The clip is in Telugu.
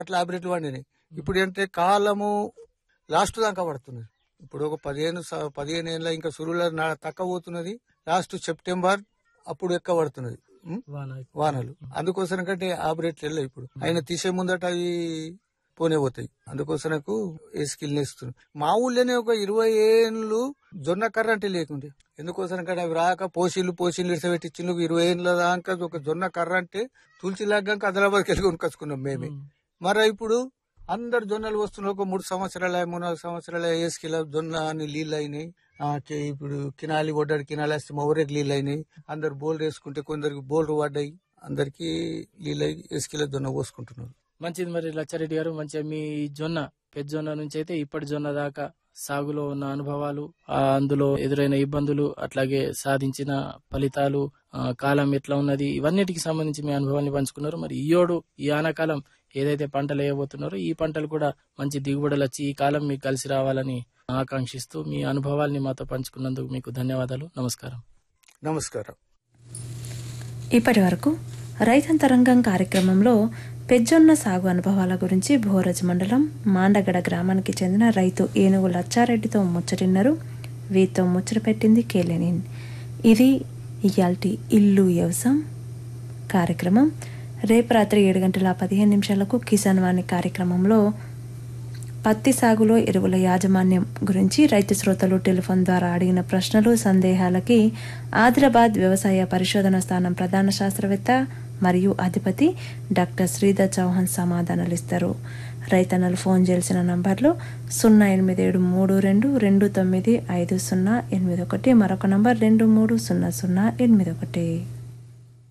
అట్లా హైబ్రిడ్లు పండినాయి ఇప్పుడు ఏంటంటే కాలము లాస్ట్ దాకా పడుతున్నది ఇప్పుడు ఒక పదిహేను స- పదిహేను ఏళ్ళ ఇంకా సురువుల నా- తక్కువ పోతున్నది లాస్ట్ సెప్టెంబర్ అప్పుడు ఎక్క పడుతున్నది ఉం? వానలు అందుకోసం కంటే హైబ్రిడ్లు వెళ్ళాయి ఇప్పుడు ఆయన తీసే ముందట అవి పోనే పోతాయి అందుకోసనకు ఏ స్కిల్ నేస్తుంది మా ఊళ్ళోనే ఒక ఇరవై ఏళ్ళు జొన్న కర్ర అంటే లేకుండే ఎందుకోసం కంటే అవి రాక పోషీలు పోషీలు ఇడిసబెట్టి చిన్న ఇరవై ఏళ్ళ దాకా ఒక జొన్న కర్ర అంటే తులసి లాగాక ఆదిలాబాద్కి వెళ్ళి కొనుకొచ్చుకున్నాం మేమే మరి ఇప్పుడు అందరు జొన్నలు వస్తున్నారు ఒక మూడు సంవత్సరాలు మూడు నాలుగు సంవత్సరాలు ఏసుకెళ్ళ జొన్న అని నీళ్ళు అయినాయి ఆ, కే- ఇప్పుడు కినాలి ఒడ్డాడు కినాలి వస్తే మా ఊరికి నీళ్ళు అయినాయి అందరు బోల్ వేసుకుంటే కొందరికి బోల్లు పడ్డాయి అందరికి నీళ్ళు అయి ఏసుకెళ్ళ జొన్న పోసుకుంటున్నారు మంచిది మరి లచ్చారెడ్డి గారు మంచిగా మీ జొన్న పెద్ద జొన్న నుంచి అయితే ఇప్పటి జొన్న దాకా సాగులో ఉన్న అనుభవాలు ఆ అందులో ఎదురైన ఇబ్బందులు అట్లాగే సాధించిన ఫలితాలు ఆ, కాలం ఎట్లా ఉన్నది ఇవన్నిటికి సంబంధించి మీ అనుభవాన్ని పంచుకున్నారు మరి ఈ యోడు ఈ ఆనకాలం ఏదైతే పంటలు వేయబోతున్నారో ఈ పంటలు కూడా మంచి దిగుబడులు వచ్చి ఈ కాలం మీకు కలిసి రావాలని ఆకాంక్షిస్తూ మీ అనుభవాల్ని మాతో పంచుకున్నందుకు మీకు ధన్యవాదాలు నమస్కారం నమస్కారం ఇప్పటి వరకు రైతంతరంగం కార్యక్రమంలో పెజ్జొన్న సాగు అనుభవాల గురించి భోరజ్ మండలం మాండగడ గ్రామానికి చెందిన రైతు ఏనుగు లచ్చారెడ్డితో ముచ్చటిన్నారు వీరితో ముచ్చట పెట్టింది కేలెనిన్ ఇది ఇయాల్టి ఇల్లు వ్యవసాయం కార్యక్రమం రేపు రాత్రి ఏడు గంటల పదిహేను నిమిషాలకు కిసాన్ వాణి కార్యక్రమంలో పత్తి సాగులో ఎరువుల యాజమాన్యం గురించి రైతు శ్రోతలు టెలిఫోన్ ద్వారా అడిగిన ప్రశ్నలు సందేహాలకి ఆదిలాబాద్ వ్యవసాయ పరిశోధన స్థానం ప్రధాన శాస్త్రవేత్త మరియు అధిపతి డాక్టర్ శ్రీధర్ చౌహాన్ సమాధానాలు ఇస్తారు రైతన్నలు ఫోన్ చేయాల్సిన నంబర్లు సున్నా ఎనిమిది ఏడు మూడు రెండు రెండు తొమ్మిది ఐదు సున్నా ఎనిమిది ఒకటి మరొక నంబర్ రెండు మూడు సున్నా సున్నా ఎనిమిది ఒకటి